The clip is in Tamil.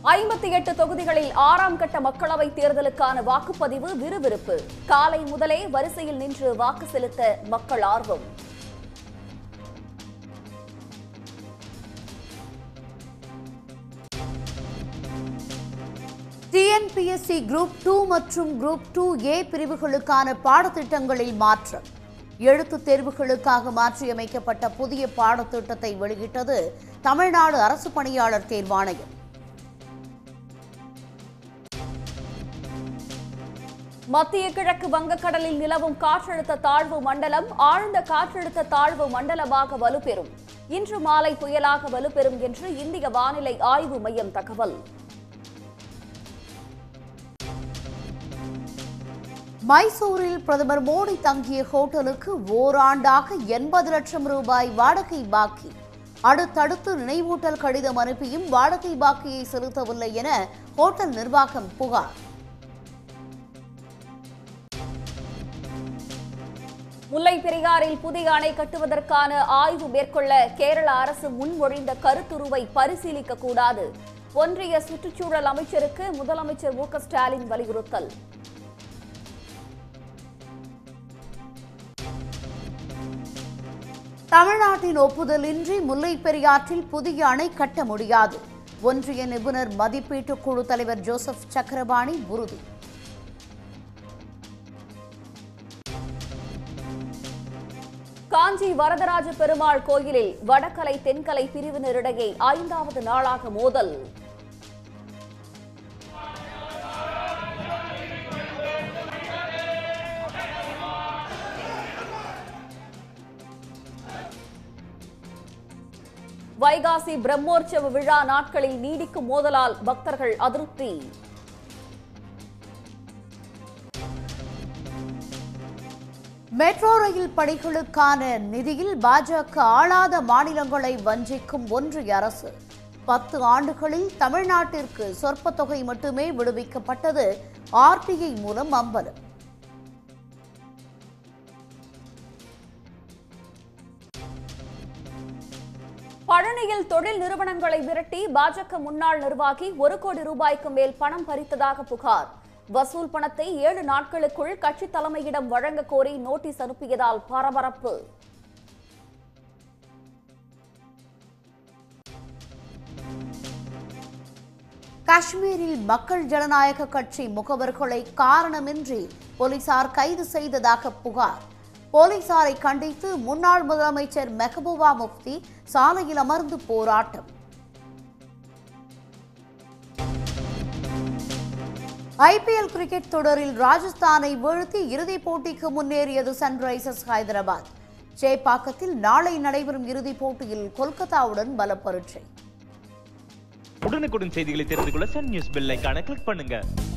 ஐம்பத்தி எட்டு தொகுதிகளில் ஆறாம் கட்ட மக்களவைத் தேர்தலுக்கான வாக்குப்பதிவு விறுவிறுப்பு காலை முதலே வரிசையில் நின்று வாக்கு செலுத்த மக்கள் ஆர்வம் டிஎன்பிஎஸ்சி குரூப் டூ மற்றும் குரூப் டூ ஏ பிரிவுகளுக்கான பாடத்திட்டங்களில் மாற்றம் எழுத்துத் தேர்வுகளுக்காக மாற்றியமைக்கப்பட்ட புதிய பாடத்திட்டத்தை வெளியிட்டது தமிழ்நாடு அரசு பணியாளர் தேர்வாணையம் மத்திய கிழக்கு வங்கக்கடலில் நிலவும் காற்றழுத்த தாழ்வு மண்டலம் ஆழ்ந்த காற்றழுத்த தாழ்வு மண்டலமாக வலுப்பெறும் இன்று மாலை புயலாக வலுப்பெறும் என்று இந்திய வானிலை ஆய்வு மையம் தகவல் மைசூரில் பிரதமர் மோடி தங்கிய ஹோட்டலுக்கு ஓராண்டாக எண்பது லட்சம் ரூபாய் வாடகை பாக்கி அடுத்தடுத்து நினைவூட்டல் கடிதம் அனுப்பியும் வாடகை பாக்கியை செலுத்தவில்லை என ஹோட்டல் நிர்வாகம் புகார் முல்லை பெரியாறில் புதிய அணை கட்டுவதற்கான ஆய்வு மேற்கொள்ள கேரள அரசு முன்மொழிந்த கருத்துருவை பரிசீலிக்க கூடாது ஒன்றிய சுற்றுச்சூழல் அமைச்சருக்கு முதலமைச்சர் மு க ஸ்டாலின் வலியுறுத்தல் தமிழ்நாட்டின் ஒப்புதலின்றி முல்லைப் பெரியாற்றில் புதிய அணை கட்ட முடியாது ஒன்றிய நிபுணர் மதிப்பீட்டு குழு தலைவர் ஜோசப் சக்கரபாணி உறுதி காஞ்சி வரதராஜ பெருமாள் கோயிலில் வடகலை தென்கலை பிரிவினரிடையே ஐந்தாவது நாளாக மோதல் வைகாசி பிரம்மோற்சவ விழா நாட்களில் நீடிக்கும் மோதலால் பக்தர்கள் அதிருப்தி மெட்ரோ ரயில் பணிகளுக்கான நிதியில் பாஜக ஆளாத மாநிலங்களை வஞ்சிக்கும் ஒன்றிய அரசு பத்து ஆண்டுகளில் தமிழ்நாட்டிற்கு சொற்ப தொகை மட்டுமே விடுவிக்கப்பட்டது ஆர்டிஐ மூலம் அம்பலம் பழனியில் தொழில் நிறுவனங்களை விரட்டி பாஜக முன்னாள் நிர்வாகி ஒரு கோடி ரூபாய்க்கு மேல் பணம் பறித்ததாக புகார் வசூல் பணத்தை ஏழு நாட்களுக்குள் கட்சி தலைமையிடம் வழங்க கோரி நோட்டீஸ் அனுப்பியதால் பரபரப்பு காஷ்மீரில் மக்கள் ஜனநாயக கட்சி முகவர்களை காரணமின்றி போலீசார் கைது செய்ததாக புகார் போலீசாரை கண்டித்து முன்னாள் முதலமைச்சர் மெஹபூபா முஃப்தி சாலையில் அமர்ந்து போராட்டம் ஐபிஎல் கிரிக்கெட் தொடரில் ராஜஸ்தானை வீழ்த்தி இறுதிப் போட்டிக்கு முன்னேறியது சன்ரைசர்ஸ் ஹைதராபாத் சேப்பாக்கத்தில் நாளை நடைபெறும் இறுதிப் போட்டியில் கொல்கத்தாவுடன் பலப்பரீட்சை உடனுக்குடன் செய்திகளை தெரிந்து கொள்ள சன் நியூஸ் பெல் ஐகானை கிளிக் பண்ணுங்க